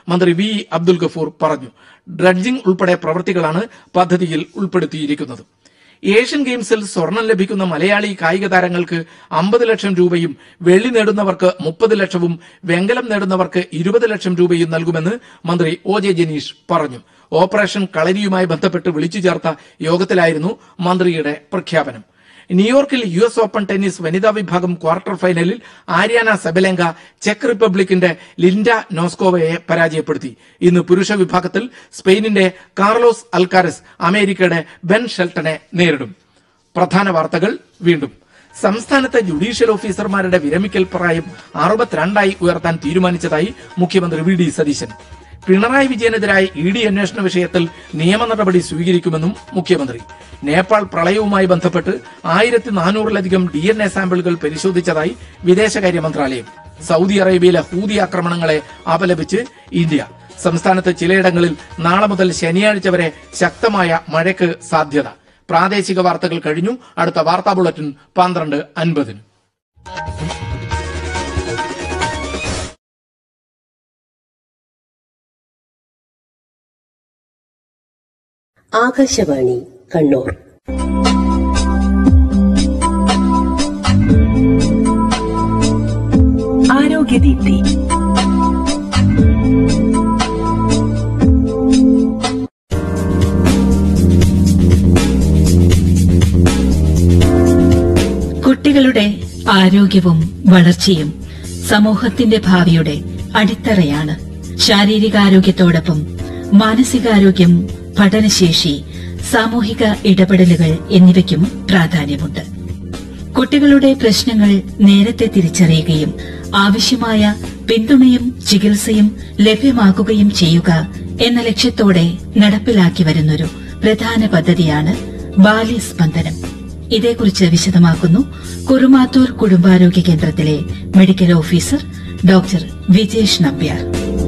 മന്ത്രി വി അബ്ദുൽ ഗഫൂർ പറഞ്ഞു ഡ്രഡ്ജിംഗ് ഉൾപ്പെടെ പ്രവൃത്തികളാണ് പദ്ധതിയിൽ ഉൾപ്പെടുത്തിയിരിക്കുന്നത് ഏഷ്യൻ ഗെയിംസിൽ സ്വർണം ലഭിക്കുന്ന മലയാളി കായിക താരങ്ങൾക്ക് അമ്പത് ലക്ഷം രൂപയും വെള്ളി നേടുന്നവർക്ക് മുപ്പത് ലക്ഷവും വെങ്കലം നേടുന്നവർക്ക് ഇരുപത് ലക്ഷം രൂപയും നൽകുമെന്ന് മന്ത്രി ഒ ജെ ജനീഷ് പറഞ്ഞു ഓപ്പറേഷൻ കളരിയുമായി ബന്ധപ്പെട്ട് വിളിച്ചു ചേർത്ത യോഗത്തിലായിരുന്നു മന്ത്രിയുടെ പ്രഖ്യാപനം ന്യൂയോർക്കിൽ യു എസ് ഓപ്പൺ ടെന്നീസ് വനിതാ വിഭാഗം ക്വാർട്ടർ ഫൈനലിൽ ആര്യാന സെബലെങ്ക ചെക്ക് റിപ്പബ്ലിക്കിന്റെ ലിൻഡ നോസ്കോവയെ പരാജയപ്പെടുത്തി ഇന്ന് പുരുഷ വിഭാഗത്തിൽ സ്പെയിനിന്റെ കാർലോസ് അൽക്കാരസ് അമേരിക്കയുടെ ബെൻ ഷെൽട്ടനെ നേരിടും പ്രധാന വാർത്തകൾ വീണ്ടും സംസ്ഥാനത്തെ ജുഡീഷ്യൽ ഓഫീസർമാരുടെ വിരമിക്കൽ പ്രായം അറുപത്തിരണ്ടായി ഉയർത്താൻ തീരുമാനിച്ചതായി മുഖ്യമന്ത്രി വി ഡി സതീശൻ പിണറായി വിജയനെതിരായ ഇ ഡി അന്വേഷണ വിഷയത്തിൽ നിയമ നടപടി സ്വീകരിക്കുമെന്നും മുഖ്യമന്ത്രി നേപ്പാൾ പ്രളയവുമായി ബന്ധപ്പെട്ട് ആയിരത്തി നാനൂറിലധികം ഡി എൻ എ സാമ്പിളുകൾ പരിശോധിച്ചതായി വിദേശകാര്യ മന്ത്രാലയം സൗദി അറേബ്യയിലെ ഹൂതി ആക്രമണങ്ങളെ അപലപിച്ച് ഇന്ത്യ സംസ്ഥാനത്ത് ചിലയിടങ്ങളിൽ നാളെ മുതൽ ശനിയാഴ്ച വരെ ശക്തമായ മഴയ്ക്ക് സാധ്യത പ്രാദേശിക വാർത്തകൾ കഴിഞ്ഞു അടുത്ത വാർത്താ ബുള്ളറ്റിൻ പന്ത്രണ്ട് അൻപതിന് ആകാശവാണി കണ്ണൂർ ആരോഗ്യദീപ്തി കുട്ടികളുടെ ആരോഗ്യവും വളർച്ചയും സമൂഹത്തിന്റെ ഭാവിയുടെ അടിത്തറയാണ് ശാരീരികാരോഗ്യത്തോടൊപ്പം മാനസികാരോഗ്യം പഠനശേഷി സാമൂഹിക ഇടപെടലുകൾ എന്നിവയ്ക്കും പ്രാധാന്യമുണ്ട് കുട്ടികളുടെ പ്രശ്നങ്ങൾ നേരത്തെ തിരിച്ചറിയുകയും ആവശ്യമായ പിന്തുണയും ചികിത്സയും ലഭ്യമാക്കുകയും ചെയ്യുക എന്ന ലക്ഷ്യത്തോടെ നടപ്പിലാക്കി വരുന്നൊരു പ്രധാന പദ്ധതിയാണ് ബാല്യസ്പന്ദനം ഇതേക്കുറിച്ച് വിശദമാക്കുന്നു കുറുമാത്തൂർ കുടുംബാരോഗ്യ കേന്ദ്രത്തിലെ medical officer doctor Vijesh Nambiar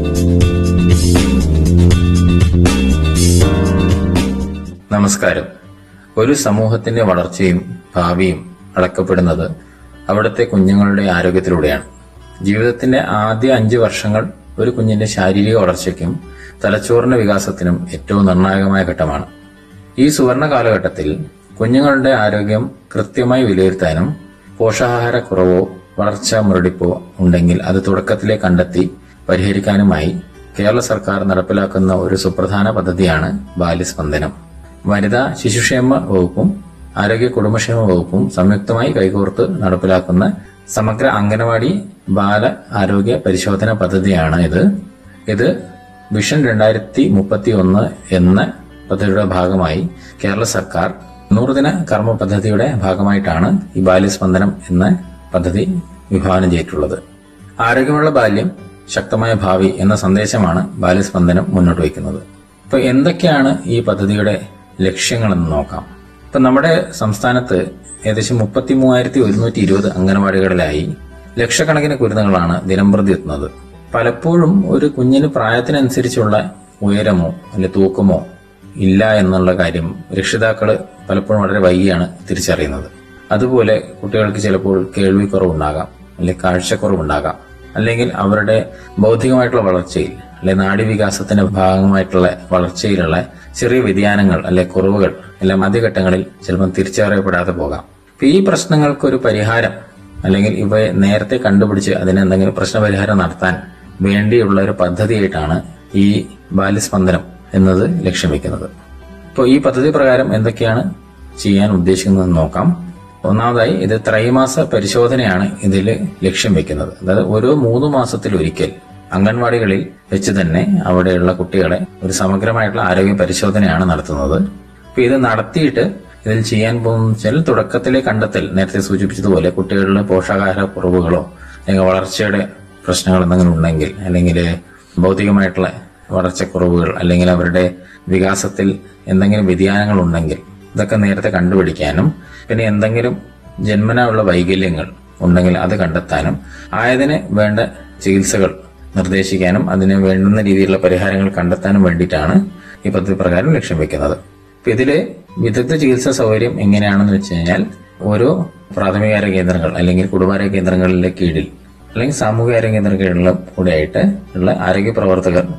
നമസ്കാരം ഒരു സമൂഹത്തിന്റെ വളർച്ചയും ഭാവിയും അളക്കപ്പെടുന്നത് അവിടുത്തെ കുഞ്ഞുങ്ങളുടെ ആരോഗ്യത്തിലൂടെയാണ് ജീവിതത്തിന്റെ ആദ്യ അഞ്ച് വർഷങ്ങൾ ഒരു കുഞ്ഞിന്റെ ശാരീരിക വളർച്ചയ്ക്കും തലച്ചോറിന്റെ വികാസത്തിനും ഏറ്റവും നിർണായകമായ ഘട്ടമാണ് ഈ സുവർണ കാലഘട്ടത്തിൽ കുഞ്ഞുങ്ങളുടെ ആരോഗ്യം കൃത്യമായി വിലയിരുത്താനും പോഷകാഹാരക്കുറവോ വളർച്ചാ മുരടിപ്പോ ഉണ്ടെങ്കിൽ അത് തുടക്കത്തിലെ കണ്ടെത്തി പരിഹരിക്കാനുമായി കേരള സർക്കാർ നടപ്പിലാക്കുന്ന ഒരു സുപ്രധാന പദ്ധതിയാണ് ബാല്യസ്പന്ദനം വനിതാ ശിശുക്ഷേമ വകുപ്പും ആരോഗ്യ കുടുംബക്ഷേമ വകുപ്പും സംയുക്തമായി കൈകോർത്ത് നടപ്പിലാക്കുന്ന സമഗ്ര അംഗനവാടി ബാല ആരോഗ്യ പരിശോധന പദ്ധതിയാണ് ഇത് ഇത് വിഷൻ രണ്ടായിരത്തി മുപ്പത്തി ഒന്ന് എന്ന പദ്ധതിയുടെ ഭാഗമായി കേരള സർക്കാർ നൂറുദിന കർമ്മ പദ്ധതിയുടെ ഭാഗമായിട്ടാണ് ഈ ബാല്യസ്പന്ദനം എന്ന പദ്ധതി വിഭാവനം ചെയ്തിട്ടുള്ളത് ആരോഗ്യമുള്ള ബാല്യം ശക്തമായ ഭാവി എന്ന സന്ദേശമാണ് ബാല്യസ്പന്ദനം മുന്നോട്ട് വയ്ക്കുന്നത് ഇപ്പൊ എന്തൊക്കെയാണ് ഈ പദ്ധതിയുടെ ലക്ഷ്യങ്ങളെന്ന് നോക്കാം ഇപ്പൊ നമ്മുടെ സംസ്ഥാനത്ത് ഏകദേശം മുപ്പത്തി മൂവായിരത്തി ഒരുന്നൂറ്റി ഇരുപത് അംഗനവാടികളിലായി ലക്ഷക്കണക്കിന് കുരുന്നുകളാണ് ദിനംപ്രതി എത്തുന്നത് പലപ്പോഴും ഒരു കുഞ്ഞിന് പ്രായത്തിനനുസരിച്ചുള്ള ഉയരമോ അല്ലെ തൂക്കമോ ഇല്ല എന്നുള്ള കാര്യം രക്ഷിതാക്കള് പലപ്പോഴും വളരെ വൈകിയാണ് തിരിച്ചറിയുന്നത് അതുപോലെ കുട്ടികൾക്ക് ചിലപ്പോൾ കേൾവിക്കുറവുണ്ടാകാം അല്ലെങ്കിൽ കാഴ്ചക്കുറവുണ്ടാകാം അല്ലെങ്കിൽ അവരുടെ ബൗദ്ധികമായിട്ടുള്ള വളർച്ചയിൽ അല്ലെ നാഡീവികാസത്തിന്റെ ഭാഗമായിട്ടുള്ള വളർച്ചയിലുള്ള ചെറിയ വ്യതിയാനങ്ങൾ അല്ലെ കുറവുകൾ എല്ലാം ആദ്യഘട്ടങ്ങളിൽ ചിലപ്പോൾ തിരിച്ചറിയപ്പെടാതെ പോകാം അപ്പൊ ഈ പ്രശ്നങ്ങൾക്ക് ഒരു പരിഹാരം അല്ലെങ്കിൽ ഇവയെ നേരത്തെ കണ്ടുപിടിച്ച് അതിന് എന്തെങ്കിലും പ്രശ്നപരിഹാരം നടത്താൻ വേണ്ടിയുള്ള ഒരു പദ്ധതിയായിട്ടാണ് ഈ ബാല്യസ്പന്ദനം എന്നത് ലക്ഷ്യം വെക്കുന്നത് ഇപ്പോൾ ഈ പദ്ധതി പ്രകാരം എന്തൊക്കെയാണ് ചെയ്യാൻ ഉദ്ദേശിക്കുന്നതെന്ന് നോക്കാം ഒന്നാമതായി ഇത് ത്രൈമാസ പരിശോധനയാണ് ഇതിൽ ലക്ഷ്യം വെക്കുന്നത് അതായത് ഓരോ മൂന്ന് മാസത്തിലൊരിക്കൽ അംഗൻവാടികളിൽ വെച്ച് തന്നെ അവിടെയുള്ള കുട്ടികളെ ഒരു സമഗ്രമായിട്ടുള്ള ആരോഗ്യ പരിശോധനയാണ് നടത്തുന്നത് അപ്പൊ ഇത് നടത്തിയിട്ട് ഇതിൽ ചെയ്യാൻ പോകുന്ന വെച്ചാൽ തുടക്കത്തിലെ കണ്ടെത്തൽ നേരത്തെ സൂചിപ്പിച്ചതുപോലെ കുട്ടികളിലെ പോഷകാഹാര കുറവുകളോ അല്ലെങ്കിൽ വളർച്ചയുടെ പ്രശ്നങ്ങൾ എന്തെങ്കിലും ഉണ്ടെങ്കിൽ അല്ലെങ്കിൽ ഭൗതികമായിട്ടുള്ള വളർച്ചക്കുറവുകൾ അല്ലെങ്കിൽ അവരുടെ വികാസത്തിൽ എന്തെങ്കിലും വ്യതിയാനങ്ങൾ ഉണ്ടെങ്കിൽ ഇതൊക്കെ നേരത്തെ കണ്ടുപിടിക്കാനും പിന്നെ എന്തെങ്കിലും ജന്മനാ ഉള്ള വൈകല്യങ്ങൾ ഉണ്ടെങ്കിൽ അത് കണ്ടെത്താനും ആയതിന് വേണ്ട ചികിത്സകൾ നിർദ്ദേശിക്കാനും അതിന് വേണ്ടുന്ന രീതിയിലുള്ള പരിഹാരങ്ങൾ കണ്ടെത്താനും വേണ്ടിയിട്ടാണ് ഈ പദ്ധതി പ്രകാരം ലക്ഷ്യം വെക്കുന്നത് അപ്പൊ ഇതിലെ വിദഗ്ധ ചികിത്സാ സൗകര്യം എങ്ങനെയാണെന്ന് വെച്ച് കഴിഞ്ഞാൽ ഓരോ പ്രാഥമികാരോഗ്യ കേന്ദ്രങ്ങൾ അല്ലെങ്കിൽ കുടുംബാരോഗ്യ കേന്ദ്രങ്ങളിലെ കീഴിൽ അല്ലെങ്കിൽ സാമൂഹിക ആരോഗ്യ കേന്ദ്ര കീഴിലുള്ള കൂടെ ആയിട്ട് ഉള്ള ആരോഗ്യ പ്രവർത്തകർ